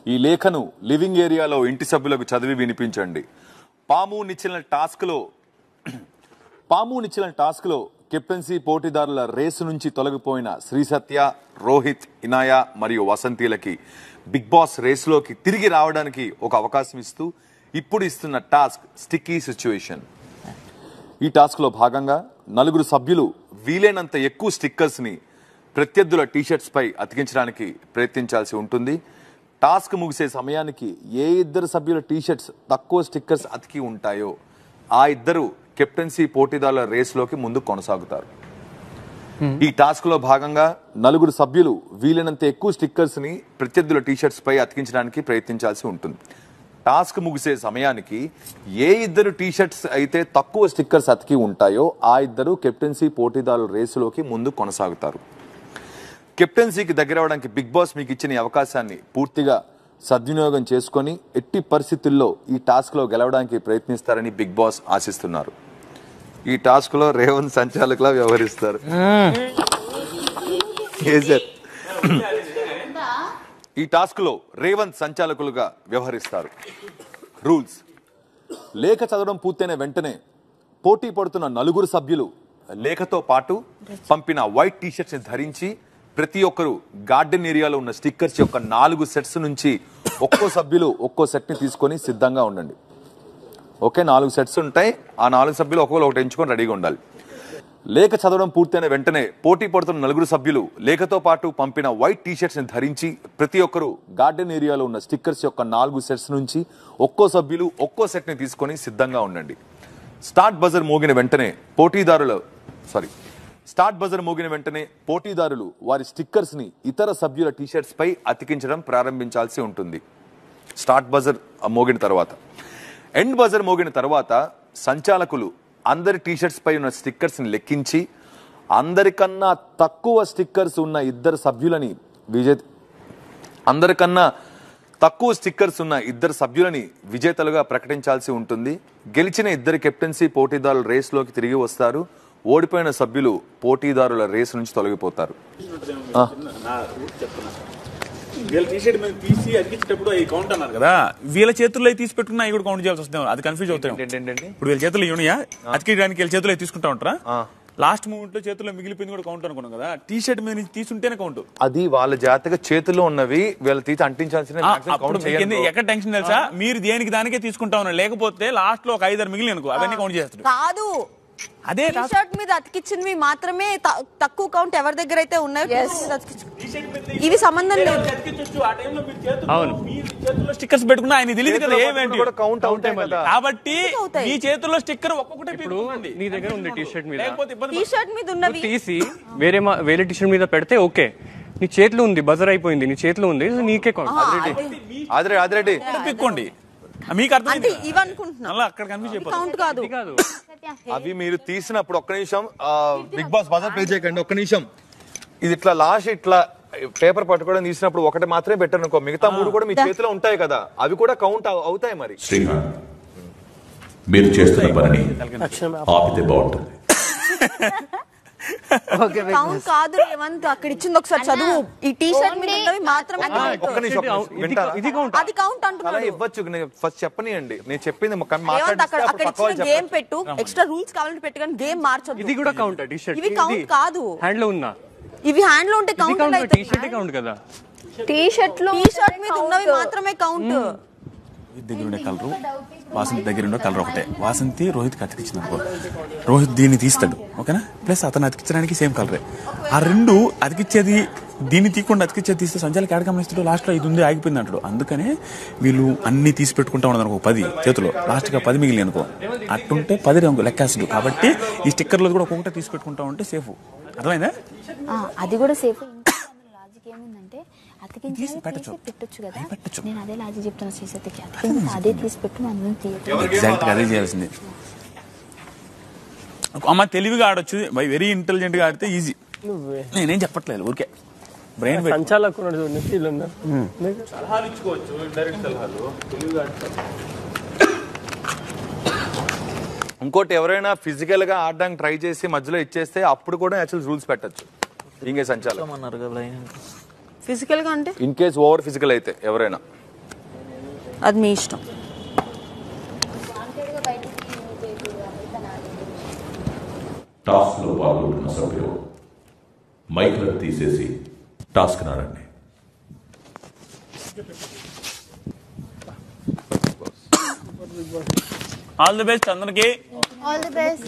ఈ లేఖను లివింగ్ ఏరియాలో ఇంటి సభ్యులకు చదివి వినిపించండి పాము నిచ్చిన టాస్క్లో పాము నిచ్చిన టాస్క్లో కెప్టెన్సీ పోటీదారుల రేసు నుంచి తొలగిపోయిన శ్రీ సత్య రోహిత్ ఇనాయ మరియు వసంతిలకి బిగ్ బాస్ రేసులోకి తిరిగి రావడానికి ఒక అవకాశం ఇస్తూ ఇప్పుడు ఇస్తున్న టాస్క్ స్టిక్కీ సిచ్యువేషన్ ఈ టాస్క్లో భాగంగా నలుగురు సభ్యులు వీలైనంత ఎక్కువ స్టిక్కర్స్ ని ప్రత్యర్థుల టీషర్ట్స్ పై అతికించడానికి ప్రయత్నించాల్సి ఉంటుంది టాస్క్ ముగిసే సమయానికి ఏ ఇద్దరు సభ్యుల టీషర్ట్స్ తక్కువ స్టిక్కర్స్ అతికి ఉంటాయో ఆ ఇద్దరు కెప్టెన్సీ పోటీదారుల రేసులోకి ముందు కొనసాగుతారు ఈ టాస్క్ లో భాగంగా నలుగురు సభ్యులు వీలైనంత ఎక్కువ స్టిక్కర్స్ ని ప్రత్యర్థుల టీషర్ట్స్ పై అతికించడానికి ప్రయత్నించాల్సి ఉంటుంది టాస్క్ ముగిసే సమయానికి ఏ ఇద్దరు టీషర్ట్స్ అయితే తక్కువ స్టిక్కర్స్ అతికి ఉంటాయో ఆ ఇద్దరు కెప్టెన్సీ పోటీదారుల రేసులోకి ముందు కొనసాగుతారు కెప్టెన్సీకి దగ్గర అవడానికి బిగ్ బాస్ మీకు ఇచ్చిన ఈ అవకాశాన్ని పూర్తిగా సద్వినియోగం చేసుకొని ఎట్టి పరిస్థితుల్లో ఈ టాస్క్ లో గెలవడానికి ప్రయత్నిస్తారని బిగ్ బాస్ ఆశిస్తున్నారు ఈ టాస్క్ లో రేవంత్ సంచాలకులా వ్యవహరిస్తారు ఏ సార్ ఈ టాస్క్ లో రేవంత్ సంచాలకులుగా వ్యవహరిస్తారు రూల్స్ లేఖ చదవడం పూర్తయిన వెంటనే పోటీ పడుతున్న నలుగురు సభ్యులు లేఖతో పాటు పంపిన వైట్ టీషర్ట్స్ ని ధరించి ప్రతి ఒక్కరు గార్డెన్ ఏరియాలో ఉన్న స్టిక్కర్స్ యొక్క నాలుగు సెట్స్ నుంచి ఒక్కో సభ్యులు ఒక్కో సెట్ ని తీసుకొని సిద్ధంగా ఉండండి ఓకే నాలుగు సెట్స్ ఉంటాయి ఆ నాలుగు సభ్యులు ఒక్కొక్కరు ఒకటి ఎంచుకొని రెడీగా ఉండాలి లేఖ చదవడం పూర్తయిన వెంటనే పోటీ పడుతున్న నలుగురు సభ్యులు లేఖతో పాటు పంపిన వైట్ టీషర్ట్స్ ని ధరించి ప్రతి ఒక్కరు గార్డెన్ ఏరియాలో ఉన్న స్టిక్కర్స్ యొక్క నాలుగు సెట్స్ నుంచి ఒక్కో సభ్యులు ఒక్కో సెట్ ని తీసుకొని సిద్ధంగా ఉండండి స్టార్ట్ బజర్ మోగిన వెంటనే పోటీదారులు సారీ స్టార్ట్ బజర్ మోగిన వెంటనే పోటీదారులు వారి స్టిక్కర్స్ ని ఇతర సభ్యుల టీషర్ట్స్ పై అతికించడం ప్రారంభించాల్సి ఉంటుంది స్టార్ట్ బజర్ మోగిన తర్వాత ఎండ్ బజర్ మోగిన తర్వాత సంచాలకులు అందరి టీషర్ట్స్ పై ఉన్న స్టిక్కర్స్ ని లెక్కించి అందరికన్నా తక్కువ స్టిక్కర్స్ ఉన్న ఇద్దరు సభ్యులని విజేత అందరికన్నా తక్కువ స్టిక్కర్స్ ఉన్న ఇద్దరు సభ్యులని విజేతలుగా ప్రకటించాల్సి ఉంటుంది గెలిచిన ఇద్దరు కెప్టెన్సీ పోటీదారులు రేసులోకి తిరిగి వస్తారు ఓడిపోయిన సభ్యులు పోటీదారుల రేసు నుంచి తొలగిపోతారు వీళ్ళ టీషర్ట్ మీద తీసి అతికించేటప్పుడు అవి కౌంట్ అన్నారు కదా వీళ్ళ చేతుల్లో అవి తీసి పెట్టుకున్నా అవి కూడా కౌంట్ చేయాల్సి వస్తుంది అది కన్ఫ్యూజ్ అవుతాయి ఏంటంటే ఇప్పుడు వీళ్ళ చేతుల్లో యూనియా అతికించడానికి వీళ్ళ చేతుల్లో తీసుకుంటా ఉంటారా లాస్ట్ మూమెంట్ లో చేతుల్లో మిగిలిపోయింది కూడా కౌంట్ అనుకున్నాం కదా టీ షర్ట్ మీద నుంచి తీసుంటేనే కౌంట్ అది వాళ్ళ జాతక చేతుల్లో ఉన్నవి వీళ్ళ తీసి అంటించాల్సిన maximum అప్పుడు count మీకు చేయండి. ఎన్ని- ఎక్కడ టెన్షన్ తెలుసా మీరు దేనికి దానికే తీసుకుంటా ఉన్నారు లేకపోతే లాస్ట్ లో ఒక ఐదారు మిగిలి అనుకో అవన్నీ కౌంట్ చేస్తాడు కాదు అదే టీ షర్ట్ మీద అతికిచ్చినవి మాత్రమే త- తక్కువ కౌంట్ ఎవరి దగ్గర అయితే ఉన్నాయో టీ-షర్ట్ మీద అతికించు. ఇవి సంబంధం లేదు అవును స్టిక్కర్స్ పెట్టుకున్నా ఆయన తెలియదు కదా చేతుల్లో ఏమేంటి కూడా కౌంట్ అవుతాయి కదా కాబట్టి అవుతాయి. మీ చేతుల్లో స్టిక్కర్ ఒక్కొక్కటి ఇప్పుడు నీ దగ్గర ఉంది టీ షర్ట్ మీద లేకపోతే ఇబ్బంది టీ షర్ట్ మీద ఉన్నవి తీసి వేరే మా- వేరే టీ షర్ట్ మీద పెడితే ఓకే నీ చేతిలో ఉంది బజర్ అయిపోయింది నీ చేతిలో ఉంది ఇది నీకే కౌంట్ ఆదిరెడ్డి ఆదిరెడ్డి పడుతుంది. పిక్కోండి మీకు అంటే అర్థం ఇవి అనుకుంటున్నా అలా అక్కడ కన్ఫ్యూజ్ అయిపోతుంది కౌంట్ కాదు కాదు అవి మీరు తీసినప్పుడు ఒక్క నిమిషం ఆ, బిగ్ బాస్ బజార్ ప్లే చేయకండి ఒక్క నిమిషం ఇది ఇట్లా లాస్ట్ ఇట్లా పేపర్ పట్టుకోవడం తీసినప్పుడు ఒకటి మాత్రమే పెట్టారు అనుకో మిగతా మూడు కూడా మీ చేతిలో ఉంటాయి కదా అవి కూడా కౌంట్ అవుతాయి మరి శ్రీకాంత్ మీరు చేస్తున్న పనిని ఆపితే బాగుంటుంది కౌంట్ కాదు రేవంత్ అక్కడ ఇచ్చింది ఒకసారి చదువు ఈ టీ షర్ట్ మీద ఉన్నవి మాత్రమే count. ఒక్క నిమిషం ఒక్క నిమిషం. వింటారా? ఇది కౌంట్ అది కౌంట్ అలా అంటున్నాడు ఇవ్వచ్చు నేను ఫస్ట్ చెప్పనియండి నేను చెప్పింది మొక్క- రేవంత్ మాట్లాడిస్తే అక్కడ అప్పుడు అక్కడ పక్క వాళ్ళు ఇచ్చిన గేమ్ చెప్పచ్చు. పెట్టు ఎక్స్ట్రా రూల్స్ కావాలంటే పెట్టు కానీ గేమ్ మార్చొద్దు ఇది కూడా కౌంట్ టీ షర్ట్ ఇవి count కాదు. హ్యాండ్ లో ఉన్నా ఇవి హ్యాండ్ లో ఉంటే ఇది కౌంట్ కౌంట్ అయితే టీ షర్ట్ కౌంట్ కదా టీ షర్ట్ లో టీ షర్ట్ మీద ఉన్నవి మాత్రమే కౌంట్ దగ్గర ఉండే కలరు వాసంతి దగ్గర ఉండే కలర్ ఒకటే వాసంతి రోహిత్ అతికించింది అనుకో రోహిత్ దీన్ని తీస్తాడు ఓకేనా ప్లస్ అతను అతికించడానికి సేమ్ కలరే ఆ రెండు అతికిచ్చేది దీన్ని తీయకుండా అతికిచ్చేది తీస్తే సంచాలకి యాడ్ గమనిస్తాడు లాస్ట్ లో ఇది ఉంది ఆగిపోయింది అంటాడు అందుకనే వీళ్ళు అన్ని తీసి పెట్టుకుంటా ఉన్నారు అనుకో పది చేతిలో లాస్ట్ గా పది మిగిలి అనుకో అట్టుంటే పది రంగు లెక్కాసుడు కాబట్టి ఈ స్టిక్కర్లు కూడా ఒక్కొక్కటి తీసి పెట్టుకుంటా ఉంటే సేఫ్ అర్థమైందా ఆ, అది కూడా సేఫ్ లాజిక్ ఏముందంటే అతికించి తీసి పెట్టొచ్చు. పెట్టొచ్చు కదా అది పెట్టొచ్చు. నేను అదే లాజిక్ చెప్తున్నా శ్రీసతికి అతికించి అదే తీసి పెట్టు మనం తీయటం ఎగ్జాక్ట్ గా అదే చేయాల్సింది అమ్మ తెలివిగా ఆడొచ్చు వెరీ ఇంటెలిజెంట్ గా ఆడితే ఈజీ నేనేం చెప్పట్లేదు ఊరికే బ్రెయిన్ సంచాలకున్నాడు చూడండి వీళ్ళు ఉన్నారు సలహాలు ఇచ్చుకోవచ్చు డైరెక్ట్ సలహాలు ఇంకోటి ఎవరైనా ఫిజికల్ గా ఆడడానికి ట్రై చేసి మధ్యలో ఇచ్చేస్తే అప్పుడు కూడా యాక్చువల్ రూల్స్ పెట్టచ్చు ఇంకే సంచాలకం ఫిజికల్ గా అంటే ఇన్ కేస్ ఓవర్ ఫిజికల్ అయితే ఎవరైనా అది మీ ఇష్టం టాస్క్ లో పాల్గొంటున్న సభ్యులు మైక్లను తీసేసి టాస్క్ నాడండి ఆల్ ది బెస్ట్ అందరికి ఆల్ ది బెస్ట్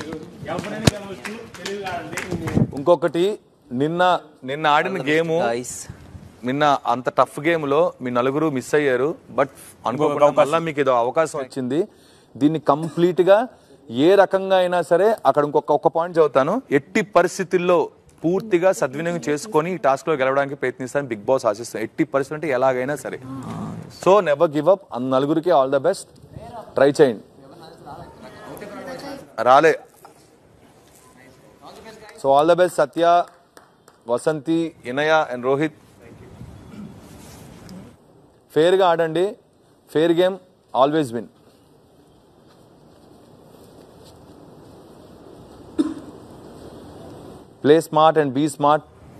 ఇంకొకటి నిన్న నిన్న ఆడిన గేమ్ నిన్న అంత టఫ్ గేమ్ లో మీ నలుగురు మిస్ అయ్యారు బట్ అనుకోకుండా మళ్ళీ మీకు ఏదో అవకాశం వచ్చింది దీన్ని కంప్లీట్ గా ఏ రకంగా అయినా సరే అక్కడ ఇంకొక ఒక్క పాయింట్ చదువుతాను ఎట్టి పరిస్థితుల్లో పూర్తిగా సద్వినియోగం చేసుకొని ఈ టాస్క్ లో గెలవడానికి ప్రయత్నిస్తాను బిగ్ బాస్ ఆశిస్తాను ఎట్టి పరిస్థితి అంటే ఎలాగైనా సరే సో నెవర్ గివ్ అప్ అన్న నలుగురికి ఆల్ ద బెస్ట్ ట్రై చేయండి రాలే so all the best Satya Vasanthi Inaya and Rohit ఫేర్గా ఆడండి fair game always win play smart and be smart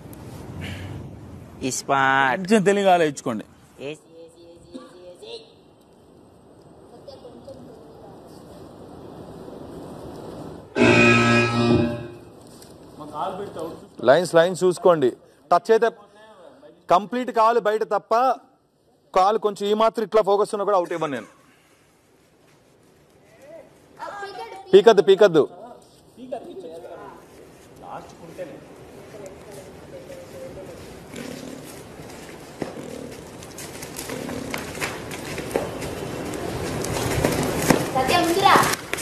smart కొంచెం తెలుగు ఆలోచించుకోండి లైన్స్ లైన్స్ చూసుకోండి టచ్ అయితే కంప్లీట్ కాలు బయట తప్ప కాలు కొంచెం ఈ మాత్రం ఇట్లా ఫోకస్ ఉన్నా కూడా అవుట్ ఇవ్వను నేను పీకద్దు పీకద్దు సత్య ముందురా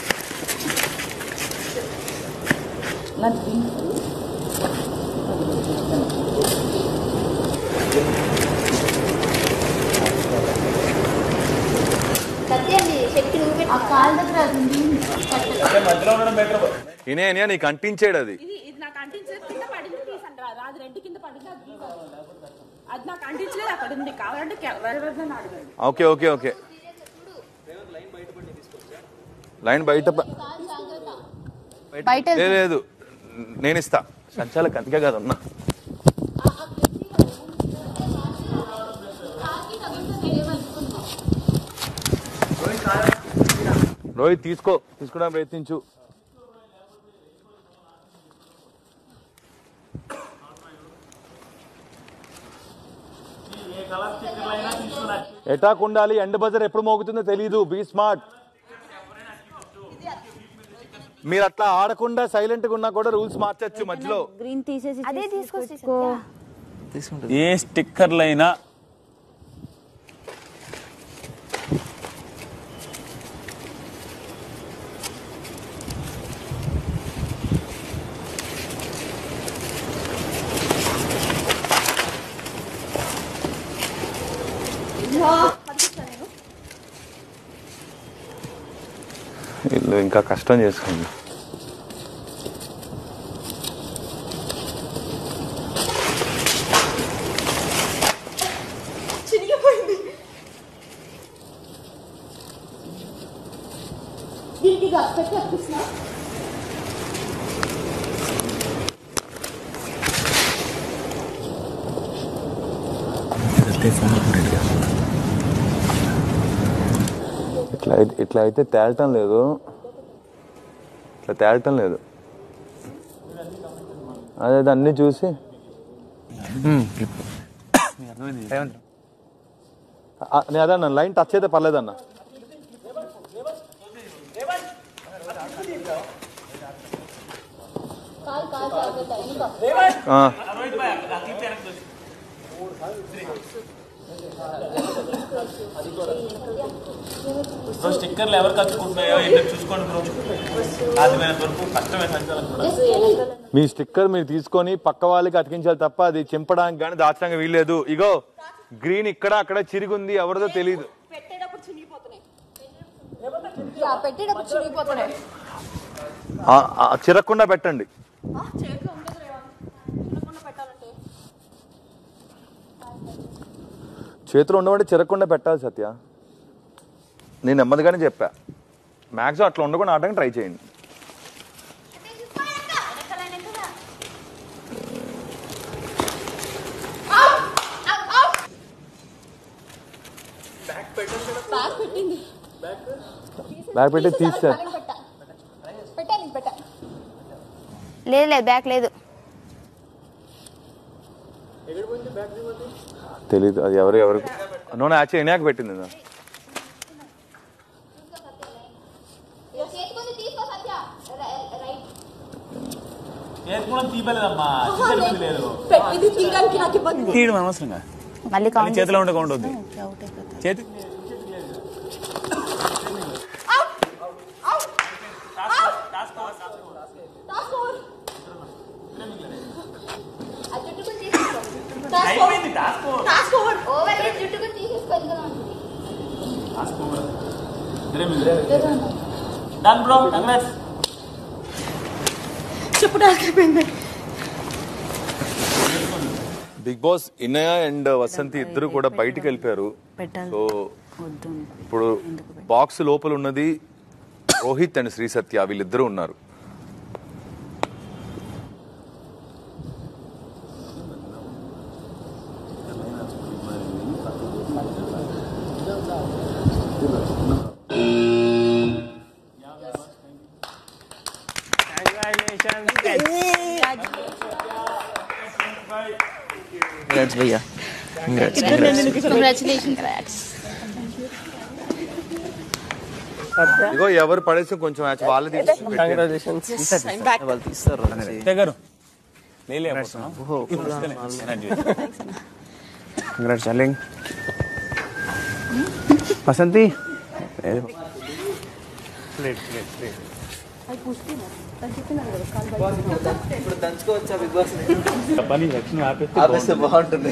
సత్య మీ శక్తి నువ్వు పెట్టు. ఆ కాలు దగ్గర అది ఉంది. ఇనే ఇనే నీకు అంటించాడు అది ఇది ఇది నాకు అంటించలేదు కింద పడింది తీసండి రా అది రెడ్డి కింద పడింది అది తీసండి. అది నాకు అంటించలేదు అక్కడ ఉంది కావాలంటే కె- వెళ్ళవద్దని అడగండి ఓకే ఓకే ఓకే లైన్ బయట ప- బయట లే- లేదు నేను ఇస్తా సంచాలక్ అందుకే కాదు ఉన్నా రోహిత్ తీసుకో తీసుకోవడానికి ప్రయత్నించు ఎటాక్ ఉండాలి ఎండ్ బజర్ ఎప్పుడు మోగుతుందో తెలియదు బీ స్మార్ట్ మీరు అట్లా ఆడకుండా సైలెంట్ గా ఉన్నా కూడా రూల్స్ మార్చచ్చు మధ్యలో గ్రీన్ తీసేసి అదే తీసుకొచ్చి తీసుకో. ఏ స్టిక్కర్లైనా వీళ్ళు ఇంకా కష్టం చేసుకోండి దీనికి ఇక పెట్టి అప్పిస్తున్నా ఇట్లా అయితే- ఇట్లా అయితే తేలటం లేదు ఇట్లా తేలటం లేదు అదే అన్ని చూసి ఆ, నేను అదే అన్న లైన్ టచ్ అయితే పర్లేదన్న ఆ. స్టిక్కర్లు ఎవరు కట్టుకుంటున్నాయో ఎందుకు చూసుకోండి బ్రో సాధ్యమైనంత వరకు కష్టమే సంచాలం కూడా మీ స్టిక్కర్ మీరు తీసుకొని పక్క వాళ్ళకి అతికించాలి తప్ప అది చింపడానికి కానీ దాచడానికి వీల్లేదు ఇగో గ్రీన్ ఇక్కడ అక్కడ చిరిగుంది ఎవరిదో తెలియదు పెట్టేటప్పుడు చినిగిపోతున్నాయి యా, పెట్టేటప్పుడు చిరిగిపోతున్నాయి ఆ- ఆ చిరక్కుండా పెట్టండి ఆ, చేతిలో ఉండదు రేవంత్ చిన్నకుండా పెట్టాలంటే చేతిలో ఉండమంటే చిరక్కుండా పెట్టాలి సత్య నేను నెమ్మదిగానే చెప్పా మ్యాక్సిమం అట్లా ఉండకుండా ఆడడానికి ట్రై చేయండి బ్యాగ్ పెట్టింది బ్యాగ్ పెట్టి తీస్తా పెట్టా పెట్టాను పెట్టా లేదు లేదు బ్యాక్ లేదు తెలీదు అది ఎవరు ఎవరు నూనె యాక్చువల్ ఎనాక పెట్టింది ఇది. చేతికొంది తీసుకో సత్య రైట్ పెట్టింది తీయడానికి నాకు ఇబ్బంది తీయడం అనవసరంగా మళ్ళీ మళ్ళీ కౌంట్ చేతిలో ఉండే కౌంట్ అవుద్ది చేతి టాస్క్ ఓవర్ ఆ జుట్టుకుని తీసేసుకో task over task over over జుట్టుకుని తీసేసుకో ఎందుకలా ఉంటుంది చెప్పు టాస్క్ అయిపోయింది Bigg Boss Inaya and Vasanthi ఇద్దరు కూడా బయటికి వెళ్ళిపోయారు సో ఇప్పుడు బాక్స్ లోపల ఉన్నది రోహిత్ అండ్ శ్రీ సత్య వీళ్ళిద్దరూ ఉన్నారు భయ్యా కంగ్రాచులేషన్ ఇగో ఎవరు పడేసి కొంచెం match వాళ్ళది కంగ్రాచులేషన్స్ దగ్గర నీళ్ళే కంగ్రాట్స్ డార్లింగ్ వసంతి పని లక్ష్మి ఆపేస్తే బాగుంటుంది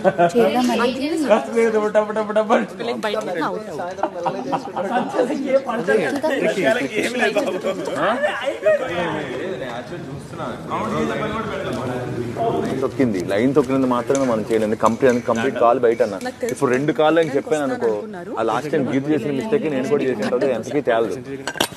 లైన్ తొక్కింది లైన్ తొక్కినందు మాత్రమే మనం చేయలేదు కంప్లీట్ కంప్లీట్ కాల్ బయట అన్న ఇప్పుడు రెండు కాళ్ళు అని చెప్పాను అనుకో ఆ లాస్ట్ టైం గీత చేసిన మిస్టేక్ నేను కూడా చేసిన ఎంతకీ తేలదు